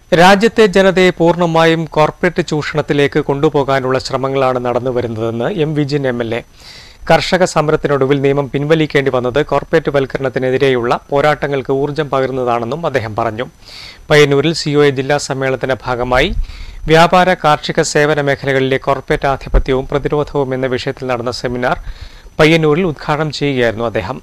രാജ്യത്തെ ജനതയെ പൂർണ്ണമായും കോർപ്പറേറ്റ് ചൂഷണത്തിലേക്ക് കൊണ്ടുപോകാനുള്ള ശ്രമങ്ങളാണ് നടന്നുവരുന്നതെന്ന് M Vijin M L A കർഷക സമരത്തിനൊടുവിൽ നിയമം പിൻവലിക്കേണ്ടി വന്നത് കോർപ്പറേറ്റ് വൽക്കരണത്തിനെതിരെയുള്ള പോരാട്ടങ്ങൾക്ക് ഊർജം പകരുന്നതാണെന്നും അദ്ദേഹം പറഞ്ഞു പയ്യന്നൂരിൽ സിഒഎ ജില്ലാ സമ്മേളനത്തിന്റെ ഭാഗമായി വ്യാപാര കാർഷിക സേവന മേഖലകളിലെ കോർപ്പറേറ്റ് ആധിപത്യവും പ്രതിരോധവും എന്ന വിഷയത്തിൽ നടന്ന സെമിനാർ പയ്യന്നൂരിൽ ഉദ്ഘാടനം ചെയ്യുകയായിരുന്നു അദ്ദേഹം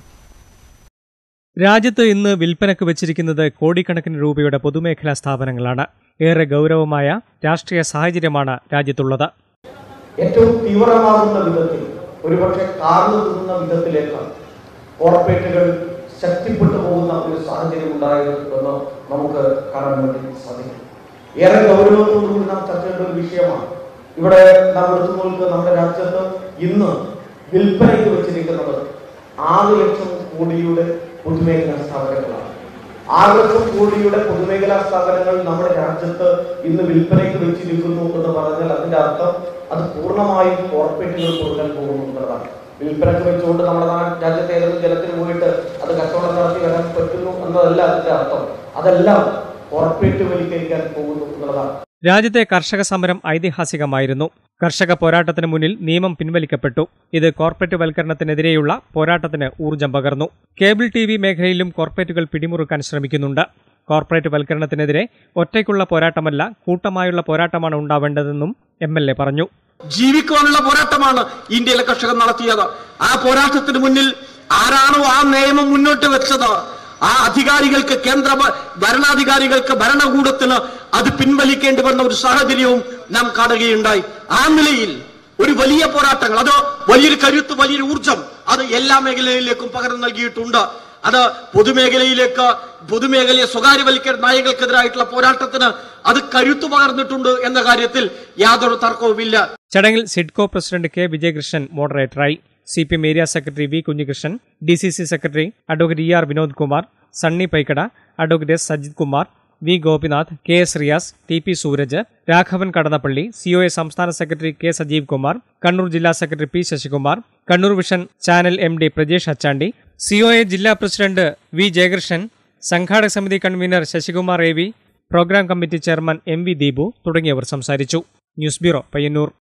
രാജ്യത്ത് ഇന്ന് വിൽപ്പനക്ക് വെച്ചിരിക്കുന്നത് കോടിക്കണക്കിന് രൂപയുടെ പൊതുമേഖലാ സ്ഥാപനങ്ങളാണ് ഏറെ ഗൗരവമായ രാഷ്ട്രീയ സാഹചര്യമാണ് രാജ്യത്തുള്ളത് ഏറ്റവും തീവ്രമാകുന്ന വിധത്തിൽ ഒരുപക്ഷെ കാർന്നു തിന്നുന്ന വിധത്തിലേക്ക് കോർപ്പറേറ്റുകൾ ശക്തിപ്പെട്ടു പോകുന്ന ഒരു സാഹചര്യം ഉണ്ടായിരുന്നെന്ന് നമുക്ക് കാണാൻ വേണ്ടി സാധിക്കും ഏറെ ഗൗരവത്തോടുകൂടി നാം ചർച്ച ചെയ്യേണ്ട ഒരു വിഷയമാണ് ഇവിടെ നാം എടുത്തു നോക്കുക നമ്മുടെ രാജ്യത്ത് ഇന്ന് വിൽപ്പനയ്ക്ക് വെച്ചിരിക്കുന്നത് ആറ് ലക്ഷം കോടിയുടെ പൊതുമേഖലാ സ്ഥാപനങ്ങളാണ് ആറ് ലക്ഷം കോടിയുടെ പൊതുമേഖലാ സ്ഥാപനങ്ങൾ നമ്മുടെ രാജ്യത്ത് ഇന്ന് വിൽപ്പനയ്ക്ക് വെച്ചിരിക്കുന്നു എന്ന് പറഞ്ഞാൽ അതിന്റെ അർത്ഥം അത് പൂർണ്ണമായും കോർപ്പറേറ്റുകൾ കൊടുക്കാൻ പോകുന്നു എന്നുള്ളതാണ് വിൽപ്പനയ്ക്ക് വെച്ചുകൊണ്ട് നമ്മുടെ നാ- രാജ്യത്തെ ഏതെങ്കിലും ജനത്തിന് പോയിട്ട് അത് കച്ചവടം നടത്തി വരാൻ പറ്റുന്നു എന്നതല്ല അതിന്റെ അർത്ഥം അതെല്ലാം കോർപ്പറേറ്റ് വൽക്കരിക്കാൻ പോകുന്നു എന്നുള്ളതാണ് രാജ്യത്തെ കർഷക സമരം ഐതിഹാസികമായിരുന്നു കർഷക പോരാട്ടത്തിന് മുന്നിൽ നിയമം പിൻവലിക്കപ്പെട്ടു ഇത് കോർപ്പറേറ്റ് വൽക്കരണത്തിനെതിരെയുള്ള പോരാട്ടത്തിന് ഊർജം പകർന്നു കേബിൾ ടി വി മേഖലയിലും കോർപ്പറേറ്റുകൾ പിടിമുറുക്കാൻ ശ്രമിക്കുന്നുണ്ട് കോർപ്പറേറ്റ് വൽക്കരണത്തിനെതിരെ ഒറ്റയ്ക്കുള്ള പോരാട്ടമല്ല കൂട്ടമായുള്ള പോരാട്ടമാണ് ഉണ്ടാവേണ്ടതെന്നും എം എൽ എ പറഞ്ഞു ജീവിക്കുവാനുള്ള പോരാട്ടമാണ് ഇന്ത്യയിലെ കർഷകർ നടത്തിയത് ആ പോരാട്ടത്തിന് മുന്നിൽ ആരാണോ ആ നിയമം മുന്നോട്ട് വെച്ചത് ആ അധികാരികൾക്ക് കേന്ദ്ര ഭ- ഭരണാധികാരികൾക്ക് ഭരണകൂടത്തിന് അത് പിൻവലിക്കേണ്ടി വന്ന ഒരു സാഹചര്യവും നാം കാണുകയുണ്ടായി ആ നിലയിൽ ഒരു വലിയ പോരാട്ടങ്ങൾ അത് വലിയൊരു കരുത്ത് വലിയൊരു ഊർജം അത് എല്ലാ മേഖലയിലേക്കും പകർന്നു നൽകിയിട്ടുണ്ട് അത് പൊതുമേഖലയിലേക്ക് പൊതുമേഖലയെ സ്വകാര്യവൽക്കരണ നയങ്ങൾക്കെതിരായിട്ടുള്ള പോരാട്ടത്തിന് അത് കരുത്തു പകർന്നിട്ടുണ്ട് എന്ന കാര്യത്തിൽ യാതൊരു തർക്കവുമില്ല ചടങ്ങിൽ സിഡ്കോ പ്രസിഡന്റ് കെ വിജയകൃഷ്ണൻ മോഡറേറ്ററായി C P M area secretary V Kunhikrishnan D C C secretary advocate E R Vinod Kumar Sunny Paikada advocate S Sajith Kumar V Gopinath K S Riyas T P Sooraj Raghavan Kadannappally COA സംസ്ഥാന സെക്രട്ടറി കെ സജീവ് കുമാർ കണ്ണൂർ ജില്ലാ secretary P Sasikumar Kannur Vision channel M D Prajesh Achandi COA ജില്ലാ president V Jayakrishnan സംഘാടക സമിതി convener Sasikumar A V programme committee chairman M V Deepu തുടങ്ങിയവർ സംസാരിച്ചു news bureau Payyanur